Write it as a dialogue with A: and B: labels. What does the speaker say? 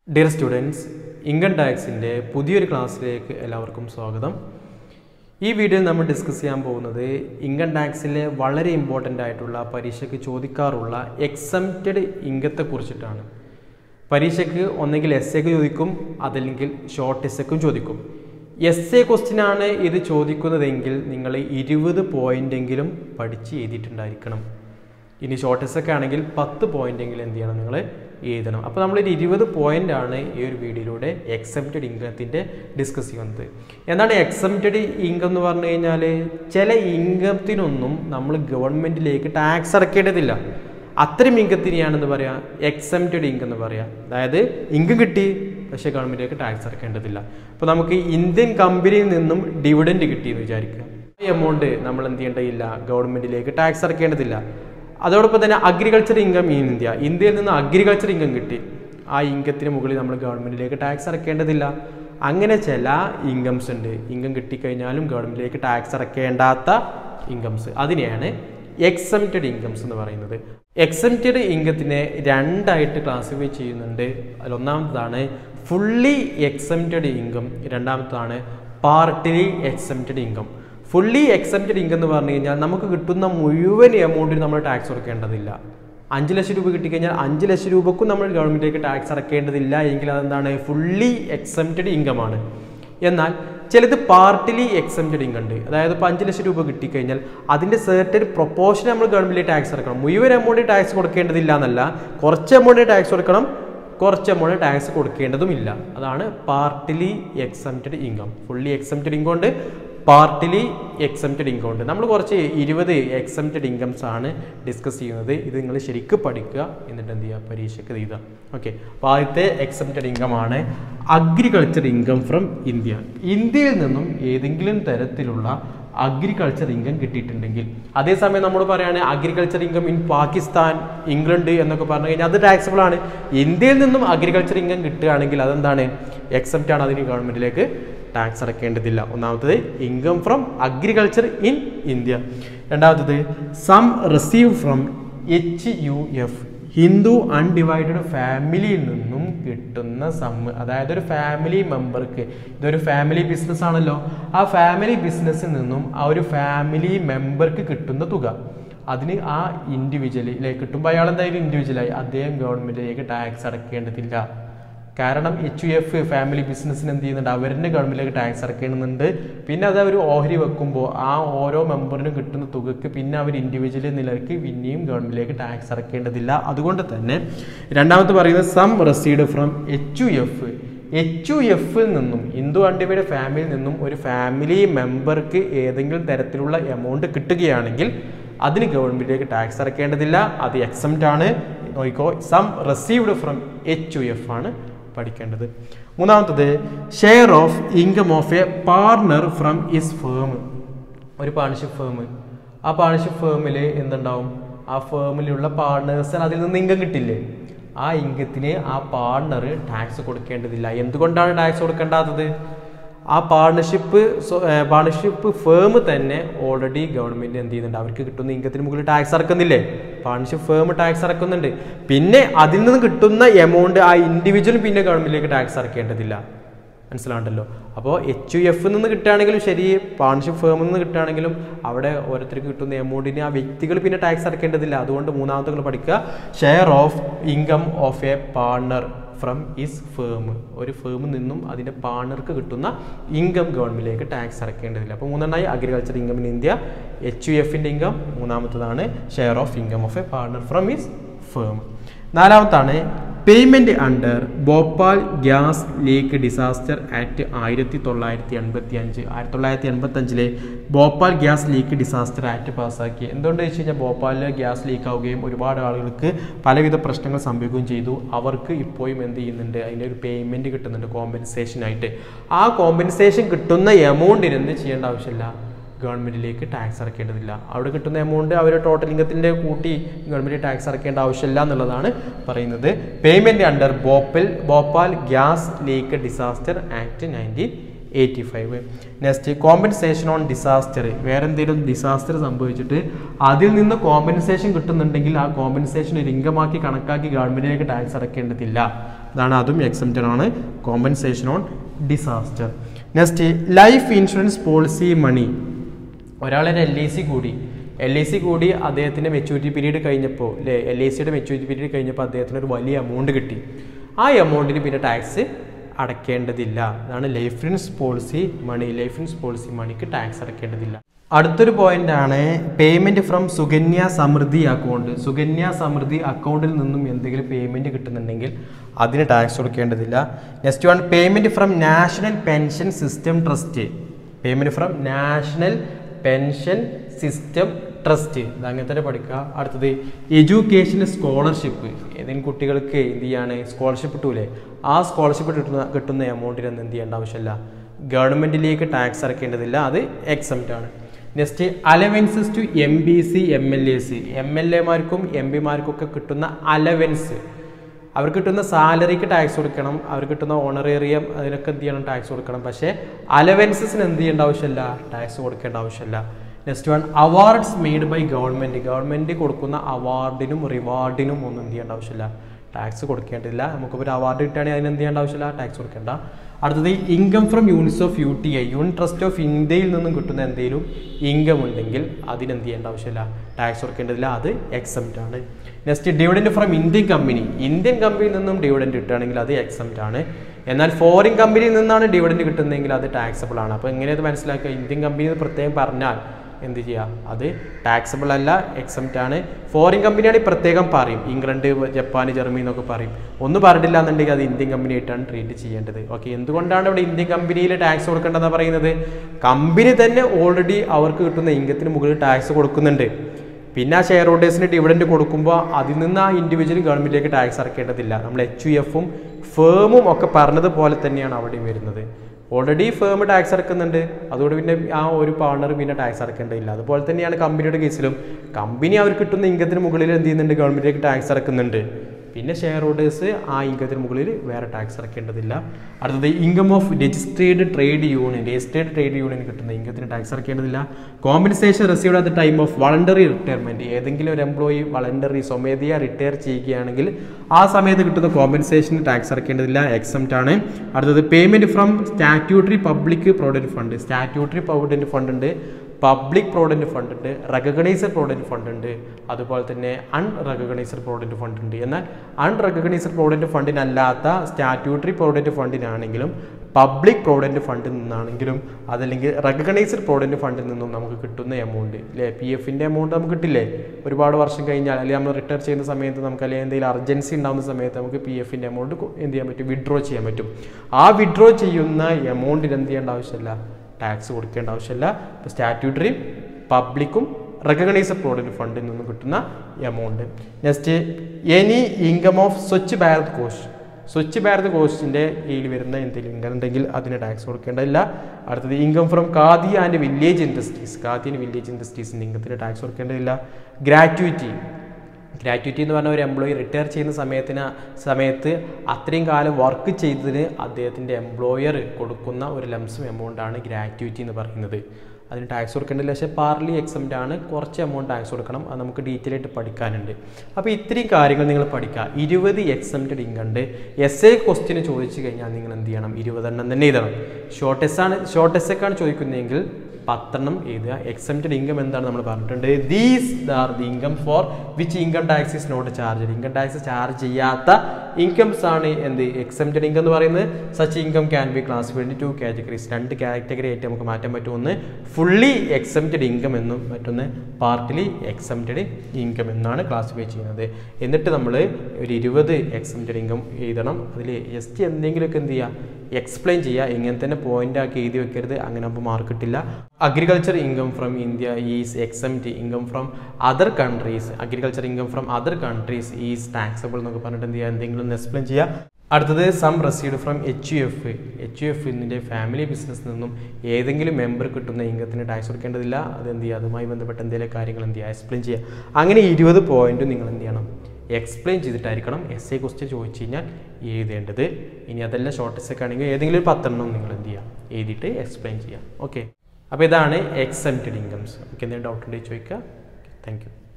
A: dear students income ടാക്സിൻ്റെ പുതിയൊരു ക്ലാസ്സിലേക്ക് എല്ലാവർക്കും സ്വാഗതം ഈ വീഡിയോയിൽ നമ്മൾ ഡിസ്കസ് ചെയ്യാൻ പോകുന്നത് ഇൻകം ടാക്സിലെ വളരെ ഇമ്പോർട്ടൻ്റ് ആയിട്ടുള്ള പരീക്ഷയ്ക്ക് ചോദിക്കാറുള്ള എക്സംപ്റ്റഡ് ഇൻകത്തെ കുറിച്ചിട്ടാണ് പരീക്ഷയ്ക്ക് ഒന്നെങ്കിൽ എസ് എക്ക് ചോദിക്കും അതല്ലെങ്കിൽ ഷോർട്ട് എസ് എക്കും ചോദിക്കും എസ് എ ക്വസ്റ്റ്യൻ ആണ് ഇത് ചോദിക്കുന്നതെങ്കിൽ നിങ്ങൾ ഇരുപത് പോയിൻ്റെങ്കിലും പഠിച്ച് എഴുതിയിട്ടുണ്ടായിരിക്കണം ഇനി ഷോർട്ടസ് ഒക്കെ ആണെങ്കിൽ പത്ത് പോയിന്റ് എങ്കിലും എന്ത് ചെയ്യണം നിങ്ങൾ എഴുതണം അപ്പോൾ നമ്മളൊരു ഇരുപത് പോയിന്റ് ആണ് ഈ ഒരു വീഡിയോയിലൂടെ എക്സംപ്റ്റഡ് ഇൻകത്തിൻ്റെ ഡിസ്കസ് ചെയ്യുന്നത് എന്താണ് എക്സംപ്റ്റഡ് ഇൻകം എന്ന് പറഞ്ഞു കഴിഞ്ഞാൽ ചില ഇൻകത്തിനൊന്നും നമ്മൾ ഗവൺമെൻറ്റിലേക്ക് ടാക്സ് അടക്കേണ്ടതില്ല അത്രയും ഇൻകത്തിനെയാണെന്ന് പറയാം എക്സംപ്റ്റഡ് ഇൻകം എന്ന് പറയാം അതായത് ഇൻകം കിട്ടി പക്ഷേ ഗവൺമെൻറ്റിലേക്ക് ടാക്സ് അടക്കേണ്ടതില്ല അപ്പോൾ നമുക്ക് ഇന്ത്യൻ കമ്പനിയിൽ നിന്നും ഡിവിഡൻഡ് കിട്ടിയെന്ന് വിചാരിക്കുക ഈ എമൗണ്ട് നമ്മൾ എന്ത് ചെയ്യേണ്ടതില്ല ഗവൺമെൻറ്റിലേക്ക് ടാക്സ് അടക്കേണ്ടതില്ല അതോടൊപ്പം തന്നെ അഗ്രികൾച്ചർ ഇൻകം ഇൻ ഇന്ത്യ ഇന്ത്യയിൽ നിന്ന് അഗ്രികൾച്ചർ ഇൻകം കിട്ടി ആ ഇൻകത്തിന് മുകളിൽ നമ്മൾ ഗവൺമെൻറ്റിലേക്ക് ടാക്സ് അടക്കേണ്ടതില്ല അങ്ങനെ ചില ഇൻകംസ് ഉണ്ട് ഇൻകം കിട്ടിക്കഴിഞ്ഞാലും ഗവൺമെൻറ്റിലേക്ക് ടാക്സ് അടക്കേണ്ടാത്ത ഇൻകംസ് അതിനെയാണ് എക്സംപ്റ്റഡ് ഇൻകംസ് എന്ന് പറയുന്നത് എക്സംപ്റ്റഡ് ഇൻകത്തിനെ രണ്ടായിട്ട് ക്ലാസിഫൈ ചെയ്യുന്നുണ്ട് അതിലൊന്നാമത്തതാണ് ഫുള്ളി എക്സംപ്റ്റഡ് ഇൻകം രണ്ടാമത്തതാണ് partially exempted income fully exempted income എന്ന് പറഞ്ഞു കഴിഞ്ഞാൽ നമുക്ക് കിട്ടുന്ന മുഴുവൻ എമൗണ്ടിന് നമ്മൾ ടാക്സ് കൊടുക്കേണ്ടതില്ല അഞ്ച് ലക്ഷം രൂപ കിട്ടിക്കഴിഞ്ഞാൽ അഞ്ച് ലക്ഷം രൂപക്കും നമ്മൾ ഗവൺമെൻറ്റിലേക്ക് ടാക്സ് അടക്കേണ്ടതില്ല എങ്കിൽ അതെന്താണ് ഫുള്ളി എക്സംപ്റ്റഡ് ഇൻകം ആണ് എന്നാൽ ചിലത് പാർട്ടിലി എക്സംപ്റ്റഡ് ഇൻകം ഉണ്ട് അതായത് ഇപ്പോൾ അഞ്ച് ലക്ഷം രൂപ കിട്ടിക്കഴിഞ്ഞാൽ അതിൻ്റെ സെർട്ടൻ പ്രൊപ്പോർഷൻ നമ്മൾ ഗവൺമെൻറ്റിൽ ടാക്സ് അടക്കണം മുഴുവൻ എമൗണ്ട് ടാക്സ് കൊടുക്കേണ്ടതില്ല എന്നല്ല കുറച്ച് എമൗണ്ട് ടാക്സ് കൊടുക്കണം കുറച്ച് എമൗണ്ട് ടാക്സ് കൊടുക്കേണ്ടതുമില്ല അതാണ് partially exempted income fully exempted income ഉണ്ട് പാർട്ടിലി എക്സംപ്റ്റഡ് ഇൻകം ഉണ്ട് നമ്മൾ കുറച്ച് ഇരുപത് എക്സംപ്റ്റഡ് ഇൻകംസ് ആണ് ഡിസ്കസ് ചെയ്യുന്നത് ഇത് നിങ്ങൾ ശരിക്കും പഠിക്കുക എന്നിട്ട് എന്ത് ചെയ്യുക പരീക്ഷയ്ക്ക് എഴുതുക ഓക്കെ അപ്പോൾ ആദ്യത്തെ എക്സംപ്റ്റഡ് ഇൻകം ആണ് അഗ്രികൾച്ചർ ഇൻകം ഫ്രം ഇന്ത്യ ഇന്ത്യയിൽ നിന്നും ഏതെങ്കിലും തരത്തിലുള്ള അഗ്രികൾച്ചർ ഇൻകം കിട്ടിയിട്ടുണ്ടെങ്കിൽ അതേസമയം നമ്മൾ പറയുകയാണെങ്കിൽ agriculture income in Pakistan England എന്നൊക്കെ പറഞ്ഞു കഴിഞ്ഞാൽ അത് ടാക്സബിൾ ആണ് ഇന്ത്യയിൽ നിന്നും അഗ്രികൾച്ചർ ഇൻകം കിട്ടുകയാണെങ്കിൽ അതെന്താണ് എക്സെപ്റ്റ് ആണ് അതിന് ഗവൺമെന്റിലേക്ക് ടാക്സ് അടക്കേണ്ടതില്ല ഒന്നാമത്തത് income from agriculture in India രണ്ടാമത്തത് sum receive from H U F Hindu undivided ഫാമിലിയിൽ നിന്നും കിട്ടുന്ന സമ്മ് അതായത് ഒരു ഫാമിലി മെമ്പർക്ക് ഇതൊരു ഫാമിലി ബിസിനസ് ആണല്ലോ ആ ഫാമിലി ബിസിനസ്സിൽ നിന്നും ആ ഒരു ഫാമിലി മെമ്പർക്ക് കിട്ടുന്ന തുക അതിന് ആ ഇൻഡിവിജ്വലിലേക്ക് കിട്ടുമ്പോൾ അയാൾ എന്തായാലും ഇൻഡിവിജ്വലായി അദ്ദേഹം ഗവൺമെന്റിലേക്ക് ടാക്സ് അടക്കേണ്ടതില്ല കാരണം എച്ച് യു എഫ് ഫാമിലി ബിസിനസ്സിന് എന്ത് ചെയ്യുന്നുണ്ട് അവരുടെ ഗവൺമെന്റിലേക്ക് ടാക്സ് അടക്കേണ്ടതുണ്ട് പിന്നെ അത് അവർ ഓഹരി വെക്കുമ്പോൾ ആ ഓരോ മെമ്പറിനും കിട്ടുന്ന തുകയ്ക്ക് പിന്നെ അവർ ഇൻഡിവിജ്വൽ നിലയ്ക്ക് പിന്നെയും ഗവൺമെന്റിലേക്ക് ടാക്സ് അടക്കേണ്ടതില്ല അതുകൊണ്ട് തന്നെ രണ്ടാമത്തെ പറയുന്നത് sum received from H U F H U എഫിൽ നിന്നും ഹിന്ദു അണ്ടിവയുടെ ഫാമിലിയിൽ നിന്നും ഒരു ഫാമിലി മെമ്പർക്ക് ഏതെങ്കിലും തരത്തിലുള്ള എമൗണ്ട് കിട്ടുകയാണെങ്കിൽ അതിന് ഗവൺമെന്റിലേക്ക് ടാക്സ് അടക്കേണ്ടതില്ല അത് എക്സംറ്റ് ആണ് നോക്കിക്കോ sum received from H U F ആണ് പഠിക്കേണ്ടത് മൂന്നാമത്തത് share of income of a partner from his firm ഒരു പാർട്ണർഷിപ്പ് ഫേം ആ പാർട്ണർഷിപ്പ് ഫേമിൽ എന്തുണ്ടാവും ആ ഫേമിലുള്ള പാർട്ണേഴ്സിന് അതിൽ നിന്ന് ഇൻകം കിട്ടില്ലേ ആ ഇൻകത്തിന് ആ പാർട്ണർ ടാക്സ് കൊടുക്കേണ്ടതില്ല എന്തുകൊണ്ടാണ് ടാക്സ് കൊടുക്കേണ്ടാത്തത് ആ പാർട്ണർഷിപ്പ് പാർട്ണർഷിപ്പ് ഫേം തന്നെ ഓൾറെഡി ഗവൺമെന്റ് എന്ത് ചെയ്യുന്നുണ്ട് അവർക്ക് കിട്ടുന്ന ഇൻകത്തിന് മുകളിൽ ടാക്സ് അടക്കുന്നില്ലേ പാർട്ണർഷിപ്പ് ഫേം ടാക്സ് അടക്കുന്നുണ്ട് പിന്നെ അതിൽ നിന്ന് കിട്ടുന്ന എമൗണ്ട് ആ ഇൻഡിവിജ്വൽ പിന്നെ ഗവൺമെന്റിലേക്ക് ടാക്സ് അടക്കേണ്ടതില്ല മനസ്സിലാണ്ടല്ലോ അപ്പോൾ എച്ച് യു എഫ് നിന്ന് കിട്ടുകയാണെങ്കിലും ശരി പാർട്ണർഷിപ്പ് ഫേമിൽ നിന്ന് കിട്ടുകയാണെങ്കിലും അവിടെ ഓരോരുത്തർക്ക് കിട്ടുന്ന എമൗണ്ടിന് ആ വ്യക്തികൾ പിന്നെ ടാക്സ് അടക്കേണ്ടതില്ല അതുകൊണ്ട് മൂന്നാമത്തെ നിങ്ങൾ പഠിക്കുക share of income of a partner from his firm ഒരു ഫേമിൽ നിന്നും അതിൻ്റെ പാർട്ണർക്ക് കിട്ടുന്ന ഇൻകം ഗവൺമെൻറ്റിലേക്ക് ടാക്സ് അടക്കേണ്ടതില്ല അപ്പോൾ മൂന്നെണ്ണമായി agriculture income in India H U എഫിൻ്റെ ഇൻകം മൂന്നാമത്തതാണ് share of income of a partner from his firm നാലാമത്താണ് payment under Bhopal gas leak disaster act ആയിരത്തി തൊള്ളായിരത്തി എൺപത്തി അഞ്ച് ആയിരത്തി തൊള്ളായിരത്തി എൺപത്തഞ്ചിലെ Bhopal gas leak disaster act പാസ്സാക്കി എന്തുകൊണ്ട് വെച്ച് കഴിഞ്ഞാൽ ഭോപ്പാലിൽ ഗ്യാസ് ലീക്ക് ആവുകയും ഒരുപാട് ആളുകൾക്ക് പലവിധ പ്രശ്നങ്ങൾ സംഭവിക്കുകയും ചെയ്തു അവർക്ക് ഇപ്പോഴും എന്ത് ചെയ്യുന്നുണ്ട് അതിൻ്റെ ഒരു പേയ്മെൻറ്റ് കിട്ടുന്നുണ്ട് കോമ്പൻസേഷൻ ആയിട്ട് ആ കോമ്പൻസേഷൻ കിട്ടുന്ന എമൗണ്ടിന് എന്ത് ചെയ്യേണ്ട ആവശ്യമില്ല ഗവൺമെൻറ്റിലേക്ക് ടാക്സ് അടക്കേണ്ടതില്ല അവിടെ കിട്ടുന്ന എമൗണ്ട് അവർ ടോട്ടൽ ഇൻകത്തിൻ്റെ കൂട്ടി ഗവൺമെൻറ് ടാക്സ് അടക്കേണ്ട ആവശ്യമില്ല എന്നുള്ളതാണ് പറയുന്നത് payment under Bhopal Bhopal gas leak disaster act nineteen eighty five next compensation on disaster വേറെ എന്തെങ്കിലും ഡിസാസ്റ്റർ സംഭവിച്ചിട്ട് അതിൽ നിന്ന് കോമ്പൻസേഷൻ കിട്ടുന്നുണ്ടെങ്കിൽ ആ കോമ്പൻസേഷൻ ഒരു ഇൻകമാക്കി കണക്കാക്കി ഗവൺമെൻറ്റിലേക്ക് ടാക്സ് അടക്കേണ്ടതില്ല അതാണ് അതും എക്സംപ്റ്റഡ് ആണ് compensation on disaster next life insurance policy money ഒരാളൊരു എൽ ഐ സി കൂടി എൽ ഐ സി കൂടി അദ്ദേഹത്തിൻ്റെ മെച്യൂരിറ്റി പീരീഡ് കഴിഞ്ഞപ്പോൾ അല്ലേ എൽ ഐ സിയുടെ മെച്യൂരിറ്റി പീരീഡ് കഴിഞ്ഞപ്പോൾ അദ്ദേഹത്തിന് ഒരു വലിയ എമൗണ്ട് കിട്ടി ആ എമൗണ്ടിന് പിന്നെ ടാക്സ് അടയ്ക്കേണ്ടതില്ല അതാണ് life insurance policy money life insurance policy മണിക്ക് ടാക്സ് അടയ്ക്കേണ്ടതില്ല അടുത്തൊരു പോയിന്റ് ആണ് പേയ്മെന്റ് ഫ്രം സുകന്യ സമൃദ്ധി അക്കൗണ്ട് സുകന്യ സമൃദ്ധി അക്കൗണ്ടിൽ നിന്നും എന്തെങ്കിലും പേയ്മെന്റ് കിട്ടുന്നുണ്ടെങ്കിൽ അതിന് ടാക്സ് കൊടുക്കേണ്ടതില്ല next one payment from national pension system trust payment from national pension system trust ഇത് അങ്ങനെ തന്നെ പഠിക്കുക അടുത്തത് എഡ്യൂക്കേഷൻ സ്കോളർഷിപ്പ് ഏതെങ്കിലും കുട്ടികൾക്ക് എന്ത് ചെയ്യാണ് സ്കോളർഷിപ്പ് കിട്ടൂലേ ആ സ്കോളർഷിപ്പ് കിട്ടുന്ന കിട്ടുന്ന എമൗണ്ടിനൊന്നും എന്ത് ചെയ്യേണ്ട ആവശ്യമില്ല ഗവൺമെൻറ്റിലേക്ക് ടാക്സ് അടയ്ക്കേണ്ടതില്ല അത് എക്സംപ്റ്റ് ആണ് next allowances to M B C M L S M L എമാർക്കും എം പിമാർക്കും ഒക്കെ കിട്ടുന്ന അലവൻസ് അവർക്ക് കിട്ടുന്ന സാലറിക്ക് ടാക്സ് കൊടുക്കണം അവർക്ക് കിട്ടുന്ന ഓണറേറിയം അതിനൊക്കെ എന്ത് ചെയ്യണം ടാക്സ് കൊടുക്കണം പക്ഷേ അലവൻസസിന് എന്ത് ചെയ്യേണ്ട ആവശ്യമില്ല ടാക്സ് കൊടുക്കേണ്ട ആവശ്യമില്ല next one awards made by government government കൊടുക്കുന്ന അവാർഡിനും റിവാർഡിനും ഒന്നും എന്ത് ചെയ്യേണ്ട ആവശ്യമില്ല ടാക്സ് കൊടുക്കേണ്ടതില്ല നമുക്കിപ്പോൾ ഒരു അവാർഡ് കിട്ടുകയാണെങ്കിൽ അതിന് എന്ത് ചെയ്യേണ്ട ആവശ്യമില്ല ടാക്സ് കൊടുക്കേണ്ട അടുത്തത് income from units of U T I unit trust of ഇന്ത്യയിൽ നിന്നും കിട്ടുന്ന എന്തെങ്കിലും ഇൻകം ഉണ്ടെങ്കിൽ അതിന് എന്ത് ചെയ്യേണ്ട ആവശ്യമില്ല ടാക്സ് കൊടുക്കേണ്ടതില്ല അത് എക്സംപ്റ്റ് ആണ് next dividend from Indian company Indian കമ്പനിയിൽ നിന്നും ഡിവിഡൻറ്റ് കിട്ടുകയാണെങ്കിൽ അത് എക്സംപ്റ്റ് ആണ് എന്നാൽ ഫോറിൻ കമ്പനിയിൽ നിന്നാണ് ഡിവിഡൻറ്റ് കിട്ടുന്നതെങ്കിൽ അത് ടാക്സബിൾ ആണ് അപ്പോൾ എങ്ങനെ അത് മനസ്സിലാക്കുക ഇന്ത്യൻ കമ്പനി എന്ന് പ്രത്യേകം പറഞ്ഞാൽ എന്ത് ചെയ്യുക അത് ടാക്സബിൾ അല്ല എക്സംപ്റ്റ് ആണ് ഫോറിൻ കമ്പനിയാണെങ്കിൽ പ്രത്യേകം പറയും ഇംഗ്ലണ്ട് ജപ്പാൻ ജർമ്മനി എന്നൊക്കെ പറയും ഒന്ന് പറഞ്ഞില്ല എന്നുണ്ടെങ്കിൽ അത് ഇന്ത്യൻ കമ്പനി ആയിട്ടാണ് ട്രീറ്റ് ചെയ്യേണ്ടത് ഓക്കെ എന്തുകൊണ്ടാണ് ഇവിടെ ഇന്ത്യൻ കമ്പനിയിൽ ടാക്സ് കൊടുക്കേണ്ടതെന്ന് പറയുന്നത് കമ്പനി തന്നെ ഓൾറെഡി അവർക്ക് കിട്ടുന്ന ഇൻകത്തിന് മുകളിൽ ടാക്സ് കൊടുക്കുന്നുണ്ട് പിന്നെ ആ ഷെയർ ഹോൾഡേഴ്സിന് ഡിവിഡൻഡ് കൊടുക്കുമ്പോൾ അതിൽ നിന്ന് ആ ഇൻഡിവിജ്വൽ ഗവൺമെൻറ്റിലേക്ക് ടാക്സ് അടക്കേണ്ടതില്ല നമ്മൾ എച്ച് യു എഫും ഫേമും ഒക്കെ പറഞ്ഞതുപോലെ തന്നെയാണ് അവിടെയും വരുന്നത് ഓൾറെഡി ഫേം ടാക്സ് അടക്കുന്നുണ്ട് അതുകൊണ്ട് പിന്നെ ആ ഒരു പാർട്ണർ പിന്നെ ടാക്സ് അടക്കേണ്ടതില്ല അതുപോലെ തന്നെയാണ് കമ്പനിയുടെ കേസിലും കമ്പനി അവർക്ക് കിട്ടുന്ന ഇൻകത്തിന് മുകളിൽ എന്ത് ചെയ്യുന്നുണ്ട് ഗവൺമെൻറ്റിലേക്ക് ടാക്സ് അടക്കുന്നുണ്ട് പിന്നെ ഷെയർ ഹോൾഡേഴ്സ് ആ ഇൻകത്തിന് മുകളിൽ വേറെ ടാക്സ് അടക്കേണ്ടതില്ല അടുത്തത് income of registered trade union registered trade union കിട്ടുന്ന ഇൻകത്തിന് ടാക്സ് അടക്കേണ്ടതില്ല compensation received at the time of voluntary retirement ഏതെങ്കിലും ഒരു എംപ്ലോയി വളണ്ടറി സ്വമേധയാ റിട്ടയർ ചെയ്യുകയാണെങ്കിൽ ആ സമയത്ത് കിട്ടുന്ന കോമ്പൻസേഷന് ടാക്സ് അടക്കേണ്ടതില്ല എക്സംപ്റ്റ് ആണ് അടുത്തത് payment from statutory public provident fund statutory provident fund ഉണ്ട് പബ്ലിക് പ്രോവിഡൻറ്റ് ഫണ്ട് ഉണ്ട് റെക്കഗ്നൈസഡ് പ്രോവിഡൻറ്റ് ഫണ്ട് ഉണ്ട് അതുപോലെ തന്നെ അൺറെക്കഗ്നൈസ്ഡ് പ്രോവിഡൻറ്റ് ഫണ്ട് ഉണ്ട് എന്നാൽ അൺറെക്കഗ്നൈസ്ഡ് പ്രോവിഡൻറ്റ് ഫണ്ടിനല്ലാത്ത സ്റ്റാറ്റ്യൂട്ടറി പ്രോവിഡൻറ്റ് ഫണ്ടിനാണെങ്കിലും പബ്ലിക് പ്രോവിഡൻറ്റ് ഫണ്ടിൽ നിന്നാണെങ്കിലും അതല്ലെങ്കിൽ റെക്കഗ്നൈസ്ഡ് പ്രോവിഡൻറ്റ് ഫണ്ടിൽ നിന്നും നമുക്ക് കിട്ടുന്ന എമൗണ്ട് അല്ലേ പി എഫിൻ്റെ എമൗണ്ട് നമുക്ക് കിട്ടില്ലേ ഒരുപാട് വർഷം കഴിഞ്ഞാൽ അല്ലെങ്കിൽ നമ്മൾ റിട്ടയർ ചെയ്യുന്ന സമയത്ത് നമുക്ക് അല്ലെങ്കിൽ എന്തെങ്കിലും അർജൻസി ഉണ്ടാകുന്ന സമയത്ത് നമുക്ക് പി എഫിൻ്റെ എമൗണ്ട് എന്ത് ചെയ്യാൻ പറ്റും വിഡ്രോ ചെയ്യാൻ പറ്റും ആ വിഡ്രോ ചെയ്യുന്ന എമൗണ്ടിന് എന്ത് ചെയ്യേണ്ട ആവശ്യമില്ല ടാക്സ് കൊടുക്കേണ്ട ആവശ്യമില്ല ഇപ്പോൾ സ്റ്റാറ്റ്യൂട്ടറി പബ്ലിക്കും റെക്കഗ്നൈസ്ഡ് പ്രോഡക്റ്റ് ഫണ്ടിൽ നിന്ന് കിട്ടുന്ന amount next any income of Swachh Bharat Kosh Swachh Bharat കോഷിൻ്റെ കീഴിൽ വരുന്ന എന്തെങ്കിലും ഇൻകം ഉണ്ടെങ്കിൽ അതിന് ടാക്സ് കൊടുക്കേണ്ടതില്ല അടുത്തത് income from Khadi and village industries Khadi and village ഇൻഡസ്ട്രീസിൻ്റെ ഇൻകത്തിന് ടാക്സ് കൊടുക്കേണ്ടതില്ല ഗ്രാറ്റുവിറ്റി ഗ്രാറ്റുവിറ്റി എന്ന് പറഞ്ഞ ഒരു എംപ്ലോയി റിട്ടയർ ചെയ്യുന്ന സമയത്തിന് സമയത്ത് അത്രയും കാലം വർക്ക് ചെയ്തതിന് അദ്ദേഹത്തിൻ്റെ എംപ്ലോയർ കൊടുക്കുന്ന ഒരു ലംസം എമൗണ്ടാണ് ഗ്രാറ്റുവിറ്റി എന്ന് പറയുന്നത് അതിന് ടാക്സ് കൊടുക്കേണ്ടതില്ല പക്ഷേ പാർലി എക്സംറ്റ് ആണ് കുറച്ച് എമൗണ്ട് ടാക്സ് കൊടുക്കണം അത് നമുക്ക് ഡീറ്റെയിൽ ആയിട്ട് പഠിക്കാനുണ്ട് അപ്പോൾ ഇത്രയും കാര്യങ്ങൾ നിങ്ങൾ പഠിക്കുക ഇരുപത് എക്സംറ്റഡ് ഇൻകം ഉണ്ട് എസ് എ ക്വസ്റ്റിന് ചോദിച്ചു കഴിഞ്ഞാൽ നിങ്ങൾ എന്ത് ചെയ്യണം ഇരുപതെണ്ണം തന്നെ എഴുതണം ഷോർട്ട് എസ് ആണ് ഷോർട്ട് എസ് ഒക്കെയാണ് ചോദിക്കുന്നതെങ്കിൽ പത്തെണ്ണം എഴുതുക എക്സംറ്റഡ് ഇൻകം എന്താണ് നമ്മൾ പറഞ്ഞിട്ടുണ്ട് these are the income for which income tax is not charge income tax charge ചെയ്യാത്ത ഇൻകംസ് ആണ് എന്ത് എക്സംറ്റഡ് ഇൻകം എന്ന് പറയുന്നത് such income can be classified to categories രണ്ട് കാറ്റഗറി ആയിട്ട് നമുക്ക് മാറ്റാൻ പറ്റും ഒന്ന് ഫുള്ളി എക്സംറ്റഡ് ഇൻകം എന്നും മറ്റൊന്ന് പാർട്ടിലി എക്സംറ്റഡ് ഇൻകം എന്നാണ് ക്ലാസിഫൈ ചെയ്യുന്നത് എന്നിട്ട് നമ്മൾ ഒരു ഇരുപത് എക്സംറ്റഡ് ഇൻകം എഴുതണം അതിൽ ജസ്റ്റ് എന്തെങ്കിലുമൊക്കെ എന്ത് ചെയ്യുക എക്സ്പ്ലെയിൻ ചെയ്യുക ഇങ്ങനെ തന്നെ പോയിന്റ് ആക്കി എഴുതി വെക്കരുത് അങ്ങനെ ആകുമ്പോൾ മാർക്ക് കിട്ടില്ല agriculture income from India is exempt income from other countries agriculture income from other countries is taxable എന്നൊക്കെ പറഞ്ഞിട്ട് എന്ത് ചെയ്യുക എന്തെങ്കിലും ഒന്ന് എക്സ്പ്ലെയിൻ ചെയ്യുക അടുത്തത് sum received from H U F H U F ഇതിൻ്റെ ഫാമിലി ബിസിനസ്സിൽ നിന്നും ഏതെങ്കിലും മെമ്പർ കിട്ടുന്ന ഇൻകത്തിന് ടാക്സ് കൊടുക്കേണ്ടതില്ല അത് എന്ത് ചെയ്യുക അതുമായി ബന്ധപ്പെട്ട എന്തെങ്കിലും കാര്യങ്ങൾ എന്ത് ചെയ്യുക എക്സ്പ്ലെയിൻ ചെയ്യുക അങ്ങനെ ഇരുപത് പോയിന്റ് നിങ്ങൾ എന്ത് ചെയ്യണം എക്സ്പ്ലെയിൻ ചെയ്തിട്ടായിരിക്കണം എസ് എ ക്വസ്റ്റ്യൻ ചോദിച്ചു കഴിഞ്ഞാൽ എഴുതേണ്ടത് ഇനി അതെല്ലാം ഷോർട്ട് എസ് ഒക്കെ ആണെങ്കിൽ ഏതെങ്കിലും ഒരു പത്തെണ്ണം നിങ്ങൾ എന്ത് ചെയ്യുക എഴുതിയിട്ട് എക്സ്പ്ലെയിൻ ചെയ്യുക ഓക്കെ അപ്പോൾ ഇതാണ് എക്സംറ്റഡ് ഇൻകംസ് ഓക്കെ എന്തെങ്കിലും ഡൗട്ട് ഉണ്ടെങ്കിൽ ചോദിക്കുക താങ്ക് യു